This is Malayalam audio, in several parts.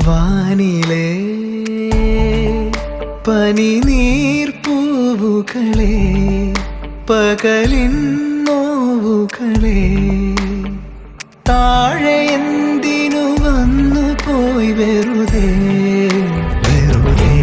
വാനിലെ പനി നീർപ്പൂവുകളെ പകലിൻ നോവുകളെ താഴെ എന്തിനു വന്നു പോയി വെറുതെ വെറുതെ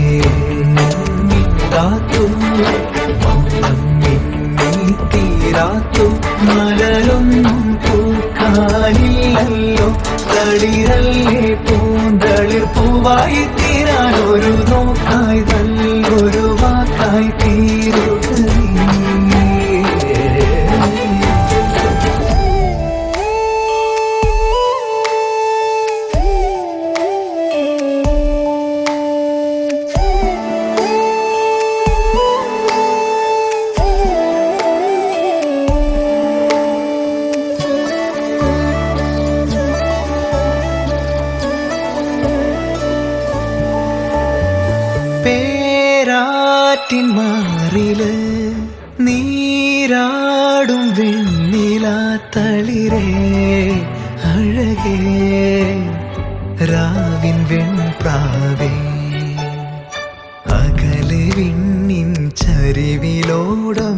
മിണ്ടാത്തു മൗനം മിന്നി തീരാത്തു മലരൊന്നും പൂക്കാനില്ലല്ലോ തളിരല്ലേ പൂന്തളിർ പൂവായി തീരാൻ ഒരു നോക്കായി നല്ലൊരു വാക്കായി തീരുക നീ. പേരാറ്റിൻ മാറില് നീരാടും വെണ്ണില തളിരേ അഴകേ രാവിൻ വെൺപ്രാവേ അകലെ വിണ്ണിൻ ചരിവിലോടം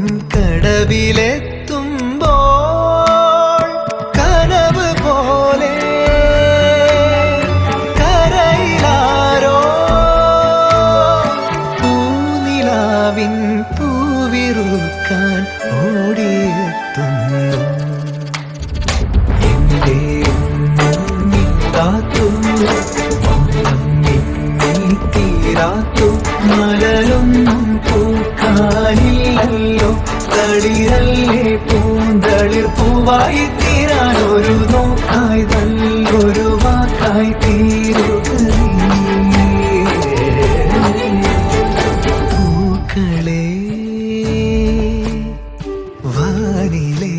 കടവിലെത്തുമ്പോൾ കനവ് പോലെ കരയിലാരോ പൂനിലാവിൻ പൂവിറുക്കാൻ ഓടിയെത്തുന്നു എന്റെ മിണ്ടാത്തു മൗനം മിന്നി തീരാത്തു മലരൊന്നും പൂക്കാനില്ലല്ലോ തളിരല്ലേ പൂന്തളിർ പൂവായി തീരാൻ ഒരു നോക്കായി നല്ലൊരു വാക്കായി തീരുക നീ. പൂക്കളെ വാനിലേ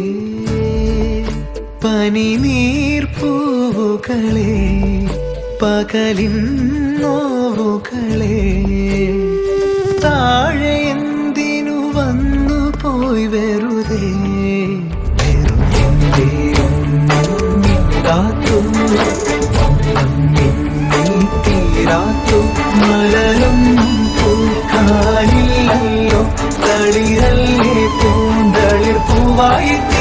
പനി നീർപ്പൂവുകളെ പകലിൻ നോവുകളെ താഴെ എന്തിനു വന്നു പോയി വെറുതെ വെറുതെ മിണ്ടാത്തു മൗനം മിന്നി തീരാത്തു മലരൊന്നും പൂക്കാനില്ലല്ലോ തളിരല്ലേ പൂന്തളിർ പൂവായി